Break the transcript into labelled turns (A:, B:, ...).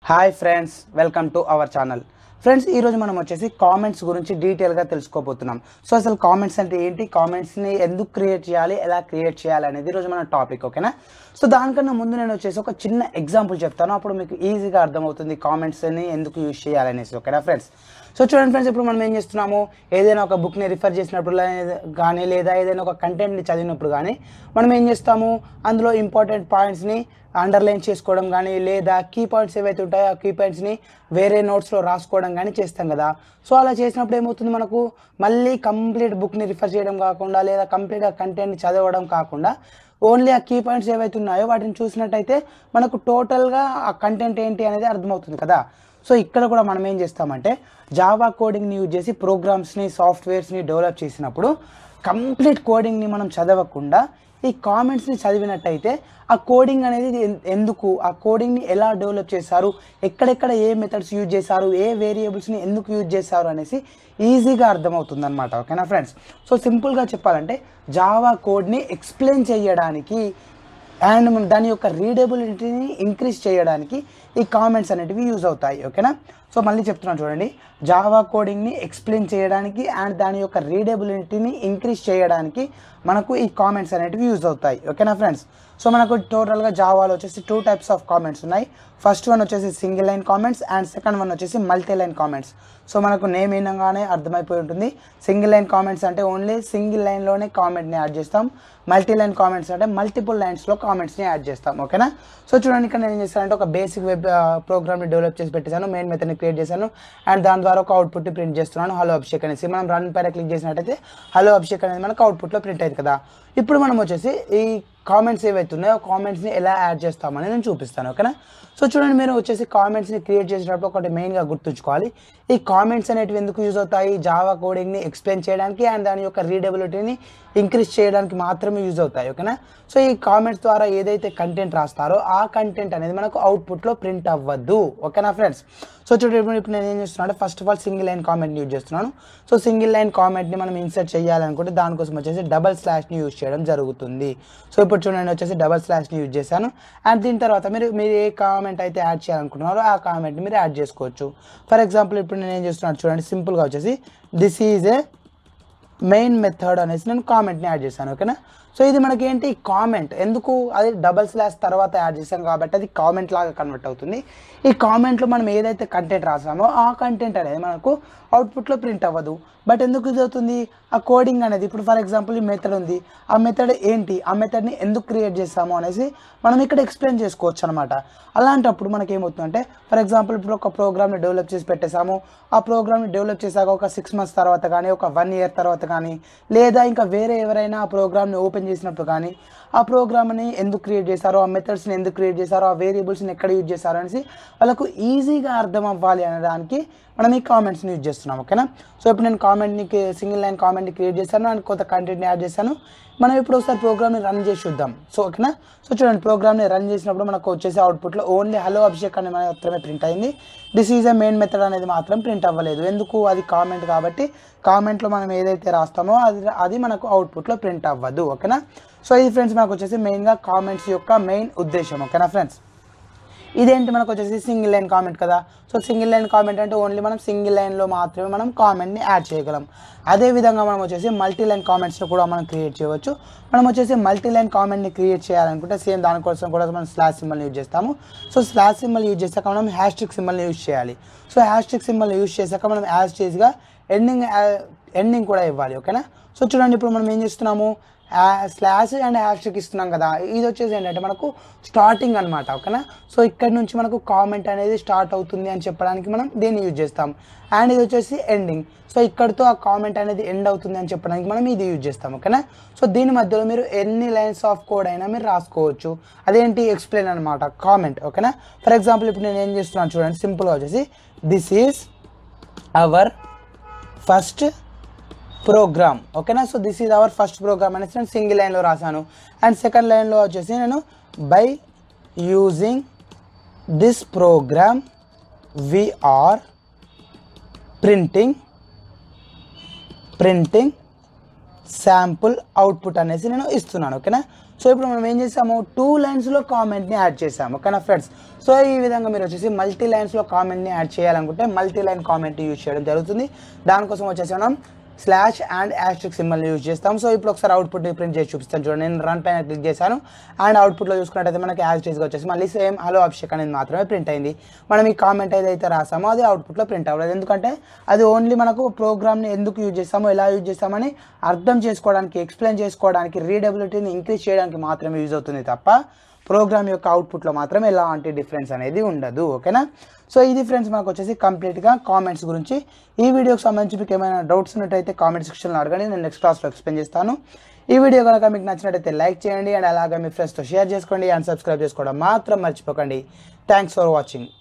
A: hi friends welcome to our channel friends ఈరోజు మనం వచ్చేసి కామెంట్స్ గురించి డీటెయిల్గా తెలుసుకోబోతున్నాం సో అసలు కామెంట్స్ అంటే ఏంటి కామెంట్స్ని ఎందుకు క్రియేట్ చేయాలి ఎలా క్రియేట్ చేయాలి అనేది ఈరోజు మన టాపిక్ ఓకేనా సో దానికన్నా ముందు నేను వచ్చేసి ఒక చిన్న ఎగ్జాంపుల్ చెప్తాను అప్పుడు మీకు ఈజీగా అర్థమవుతుంది కామెంట్స్ని ఎందుకు యూజ్ చేయాలనేసి ఓకేనా ఫ్రెండ్స్ సో చూడండి ఫ్రెండ్స్ ఇప్పుడు మనం ఏం చేస్తున్నాము ఏదైనా ఒక బుక్ని రిఫర్ చేసినప్పుడు లే- కానీ లేదా ఏదైనా ఒక కంటెంట్ని చదివినప్పుడు కానీ మనం ఏం చేస్తాము అందులో ఇంపార్టెంట్ పాయింట్స్ని అండర్లైన్ చేసుకోవడం కానీ లేదా కీ పాయింట్స్ ఏవైతే ఉంటాయో ఆ కీ పాయింట్స్ని వేరే నోట్స్లో రాసుకోవడం కానీ చేస్తాం కదా సో అలా చేసినప్పుడు ఏమవుతుంది మనకు మళ్ళీ కంప్లీట్ బుక్ని రిఫర్ చేయడం కాకుండా లేదా కంప్లీట్గా కంటెంట్ని చదవడం కాకుండా ఓన్లీ ఆ కీ పాయింట్స్ ఏవైతే ఉన్నాయో వాటిని చూసినట్టయితే మనకు టోటల్గా ఆ కంటెంట్ ఏంటి అనేది అర్థమవుతుంది కదా సో ఇక్కడ కూడా మనం ఏం చేస్తామంటే జావా కోడింగ్ని యూజ్ చేసి ప్రోగ్రామ్స్ని సాఫ్ట్వేర్స్ని డెవలప్ చేసినప్పుడు కంప్లీట్ కోడింగ్ని మనం చదవకుండా ఈ కామెంట్స్ని చదివినట్టయితే ఆ కోడింగ్ అనేది ఎన్- ఎందుకు ఆ కోడింగ్ని ఎలా డెవలప్ చేశారు ఎక్కడెక్కడ ఏ మెథడ్స్ యూజ్ చేశారు ఏ వేరియబుల్స్ని ఎందుకు యూజ్ చేశారు అనేసి ఈజీగా అర్థమవుతుంది అనమాట ఓకేనా ఫ్రెండ్స్ సో సింపుల్గా చెప్పాలంటే జావా కోడ్ని ఎక్స్ప్లెయిన్ చేయడానికి అండ్ మనం దాని యొక్క రీడబిలిటీని ఇంక్రీజ్ చేయడానికి ఈ కామెంట్స్ అనేటివి యూజ్ అవుతాయి ఓకేనా సో మళ్ళీ చెప్తున్నాను చూడండి జావా కోడింగ్ని ఎక్స్ప్లెయిన్ చేయడానికి అండ్ దాని యొక్క రీడబిలిటీని ఇంక్రీజ్ చేయడానికి మనకు ఈ కామెంట్స్ అనేటివి యూజ్ అవుతాయి ఓకేనా ఫ్రెండ్స్ సో మనకు టోటల్గా జావాలో వచ్చేసి టూ టైప్స్ ఆఫ్ కామెంట్స్ ఉన్నాయి ఫస్ట్ వన్ వచ్చేసి single line comments and second one వచ్చేసి మల్టీ లైన్ కామెంట్స్ సో మనకు నేమ్ వినగానే అర్థమైపోయి ఉంటుంది సింగిల్ లైన్ కామెంట్స్ అంటే ఓన్లీ సింగిల్ లైన్లోనే కామెంట్ని యాడ్ చేస్తాం మల్టీ లైన్ కామెంట్స్ అంటే మల్టిపుల్ లైన్స్లో కామెంట్స్ని యాడ్ చేస్తాం ఓకేనా సో చూడండి ఇక్కడ నేను ఏం చేస్తానంటే ఒక బేసిక్ వెబ్ ప్రోగ్రామ్ని డెవలప్ చేసి పెట్టేశాను మెయిన్ మెథడ్ని క్రియేట్ చేశాను అండ్ దాని ద్వారా ఒక అవుట్పుట్ని ప్రింట్ చేస్తున్నాను హలో అభిషేక్ అనేసి మనం రన్ పైన క్లిక్ చేసినట్టయితే హలో అభిషేక్ అనేది మనకు అవుట్పుట్లో ప్రింట్ అయింది కదా ఇప్పుడు మనం వచ్చేసి ఈ కామెంట్స్ ఏవైతే ఉన్నాయో కామెంట్స్ని ఎలా యాడ్ చేస్తామని నేను చూపిస్తాను ఓకేనా సో చూడండి మీరు వచ్చేసి కామెంట్స్ని క్రియేట్ చేసేటప్పుడు ఒకటి మెయిన్గా గుర్తుంచుకోవాలి ఈ కామెంట్స్ అనేటివి ఎందుకు యూజ్ అవుతాయి జావా కోడింగ్ని ఎక్స్ప్లెయిన్ చేయడానికి అండ్ దాని యొక్క రీడబిలిటీని ఇంక్రీజ్ చేయడానికి మాత్రమే యూజ్ అవుతాయి ఓకేనా సో ఈ కామెంట్స్ ద్వారా ఏదైతే కంటెంట్ రాస్తారో ఆ కంటెంట్ అనేది మనకు అవుట్పుట్లో ప్రింట్ అవ్వద్దు ఓకేనా ఫ్రెండ్స్ సో చూడండి ఇప్పుడు ఇప్పుడు నేను ఏం చేస్తున్నాను అంటే first of all single line కామెంట్ని యూజ్ చేస్తున్నాను సో సింగిల్ లైన్ కామెంట్ని మనం ఇన్సర్ట్ చేయాలనుకుంటే దానికోసం వచ్చేసి డబల్ స్లాష్ని యూజ్ చేయడం జరుగుతుంది సో ఇప్పుడు చూడండి వచ్చేసి డబల్ స్లాష్ని యూజ్ చేశాను అండ్ దీని తర్వాత మీరు మీరు ఏ కామెంట్ అయితే యాడ్ చేయాలనుకుంటున్నారో ఆ కామెంట్ని మీరు యాడ్ చేసుకోవచ్చు ఫర్ ఎగ్జాంపుల్ ఇప్పుడు నేను ఏం చేస్తున్నాను చూడండి సింపుల్గా వచ్చేసి this is a main method అనేసి నేను కామెంట్ని యాడ్ చేశాను ఓకేనా సో ఇది మనకి ఏంటి కామెంట్ ఎందుకు అది డబల్ స్లాష్ తర్వాత యాడ్ చేశాం కాబట్టి అది కామెంట్ లాగా కన్వర్ట్ అవుతుంది ఈ కామెంట్లో మనం ఏదైతే కంటెంట్ రాసామో ఆ కంటెంట్ అనేది మనకు అవుట్పుట్లో ప్రింట్ అవ్వదు బట్ ఎందుకు ఇది అవుతుంది ఆ కోడింగ్ అనేది ఇప్పుడు ఫర్ ఎగ్జాంపుల్ ఈ మెథడ్ ఉంది ఆ మెథడ్ ఏంటి ఆ మెథడ్ని ఎందుకు క్రియేట్ చేస్తాము అనేసి మనం ఇక్కడ ఎక్స్ప్లెయిన్ చేసుకోవచ్చు అనమాట అలాంటప్పుడు మనకి ఏమవుతుందంటే ఫర్ ఎగ్జాంపుల్ ఇప్పుడు ఒక ప్రోగ్రామ్ని డెవలప్ చేసి పెట్టేసాము ఆ ప్రోగ్రామ్ని డెవలప్ చేశాక ఒక సిక్స్ మంత్స్ తర్వాత కానీ ఒక వన్ ఇయర్ తర్వాత కానీ లేదా ఇంకా వేరే ఎవరైనా ఆ ప్రోగ్రామ్ని ఓపెన్ చేసినప్పుడు కానీ ఆ ప్రోగ్రామ్ని ఎందుకు క్రియేట్ చేశారో ఆ మెథడ్స్ని ఎందుకు క్రియేట్ చేశారో ఆ వేరియబుల్స్ని ఎక్కడ యూజ్ చేశారో అనేసి వాళ్ళకు ఈజీగా అర్థం అవ్వాలి అనడానికి మనం ఈ కామెంట్స్ని యూజ్ చేస్తున్నాం ఓకేనా సో ఇప్పుడు నేను కామెంట్ని సింగిల్ లైన్ కామెంట్ని క్రియేట్ చేశాను అండ్ కొత్త కంటెంట్ని యాడ్ చేశాను మనం ఇప్పుడు ఒకసారి ప్రోగ్రామ్ని రన్ చేసి చూద్దాం సో ఓకేనా సో చూడండి ప్రోగ్రామ్ని రన్ చేసినప్పుడు మనకు వచ్చేసి అవుట్పుట్లో ఓన్లీ హలో అభిషేక్ అనే మాత్రమే ప్రింట్ అయింది this is a main method అనేది మాత్రం ప్రింట్ అవ్వలేదు ఎందుకు అది కామెంట్ కాబట్టి కామెంట్లో మనం ఏదైతే రాస్తామో అది అది మనకు అవుట్పుట్లో ప్రింట్ అవ్వదు ఓకేనా సో ఇది ఫ్రెండ్స్ మనకు వచ్చేసి మెయిన్గా కామెంట్స్ యొక్క మెయిన్ ఉద్దేశం ఓకేనా ఫ్రెండ్స్ ఇదేంటి మనకు వచ్చేసి సింగిల్ లైన్ కామెంట్ కదా సో సింగిల్ లైన్ కామెంట్ అంటే ఓన్లీ మనం సింగిల్ లైన్లో మాత్రమే మనం కామెంట్ని యాడ్ చేయగలం అదే విధంగా మనం వచ్చేసి మల్టీ లైన్ కామెంట్స్ని కూడా మనం క్రియేట్ చేయవచ్చు మనం వచ్చేసి మల్టీ లైన్ కామెంట్ని క్రియేట్ చేయాలనుకుంటే సేమ్ దానికోసం కూడా మనం స్లాష్ సింబల్ని యూజ్ చేస్తాము సో స్లాష్ సింబల్ యూజ్ చేశాక మనం హ్యాష్ట్రిక్ సింబల్ని యూజ్ చేయాలి సో హ్యాష్ట్రిక్ సింబల్ యూజ్ చేశాక మనం యాజ్ చేసిగా ఎండింగ్ ఎండింగ్ కూడా ఇవ్వాలి ఓకేనా సో చూడండి ఇప్పుడు మనం ఏం చేస్తున్నాము స్లాష్ అండ్ హ్యాష్ట్రిక్ ఇస్తున్నాం కదా ఇది వచ్చేసి ఏంటంటే మనకు స్టార్టింగ్ అనమాట ఓకేనా సో ఇక్కడ నుంచి మనకు కామెంట్ అనేది స్టార్ట్ అవుతుంది అని చెప్పడానికి మనం దీన్ని యూజ్ చేస్తాం అండ్ ఇది వచ్చేసి ఎండింగ్ సో ఇక్కడతో ఆ కామెంట్ అనేది ఎండ్ అవుతుంది అని చెప్పడానికి మనం ఇది యూజ్ చేస్తాం ఓకేనా సో దీని మధ్యలో మీరు ఎన్ని లైన్స్ ఆఫ్ కోడ్ అయినా మీరు రాసుకోవచ్చు అదేంటి ఎక్స్ప్లెయిన్ అనమాట కామెంట్ ఓకేనా ఫర్ ఎగ్జాంపుల్ ఇప్పుడు నేను ఏం చేస్తున్నాను చూడండి సింపుల్గా వచ్చేసి this is our first program ఓకేనా so this is our first program అనేసి నేను సింగిల్ లైన్లో రాశాను అండ్ సెకండ్ లైన్లో వచ్చేసి నేను by using this program we are printing printing sample output అనేసి నేను ఇస్తున్నాను ఓకేనా సో సో ఇప్పుడు మనం ఏం చేసాము టూ లైన్స్లో కామెంట్ని యాడ్ చేసాము ఓకేనా ఫ్రెండ్స్ సో ఈ విధంగా మీరు వచ్చేసి మల్టీ లైన్స్లో కామెంట్ని యాడ్ చేయాలనుకుంటే మల్టీ లైన్ కామెంట్ యూజ్ చేయడం జరుగుతుంది దానికోసం వచ్చేసి మనం slash and asterisk symbol use చేస్తాం సో ఇప్పుడు ఒకసారి అవుట్పుట్ని ప్రింట్ చేసి చూపిస్తాను చూడండి నేను రన్ పైన క్లిక్ చేశాను అండ్ అవుట్పుట్లో చూసుకున్నట్టయితే మనకి యాజ్ గా వచ్చేసి మళ్ళీ సేమ్ హలో అభిషేక్ అనేది మాత్రమే ప్రింట్ అయింది మనం ఈ కామెంట్ ఏదైతే రాసామో అది అవుట్పుట్లో ప్రింట్ అవ్వలేదు ఎందుకంటే అది ఓన్లీ మనకు ప్రోగ్రామ్ని ఎందుకు యూజ్ చేస్తామో ఎలా యూజ్ చేస్తామని అర్థం చేసుకోవడానికి ఎక్స్ప్లెయిన్ చేసుకోవడానికి రీడబిలిటీని ఇంక్రీజ్ చేయడానికి మాత్రమే యూజ్ అవుతుంది తప్ప ప్రోగ్రామ్ యొక్క అవుట్పుట్లో మాత్రం ఎలాంటి డిఫరెన్స్ అనేది ఉండదు ఓకేనా సో ఇది ఫ్రెండ్స్ మనకు వచ్చేసి కంప్లీట్గా కామెంట్స్ గురించి ఈ వీడియోకి సంబంధించి మీకు ఏమైనా డౌట్స్ ఉన్నట్టయితే కామెంట్ సెక్షన్లో అడగండి నేను నెక్స్ట్ క్లాస్లో ఎక్స్ప్లెయిన్ చేస్తాను ఈ వీడియో కనుక మీకు నచ్చినట్టయితే లైక్ చేయండి అండ్ అలాగే మీ ఫ్రెండ్స్తో షేర్ చేసుకోండి అండ్ సబ్స్క్రైబ్ చేసుకోవడం మాత్రం మర్చిపోకండి థ్యాంక్స్ ఫర్ వాచింగ్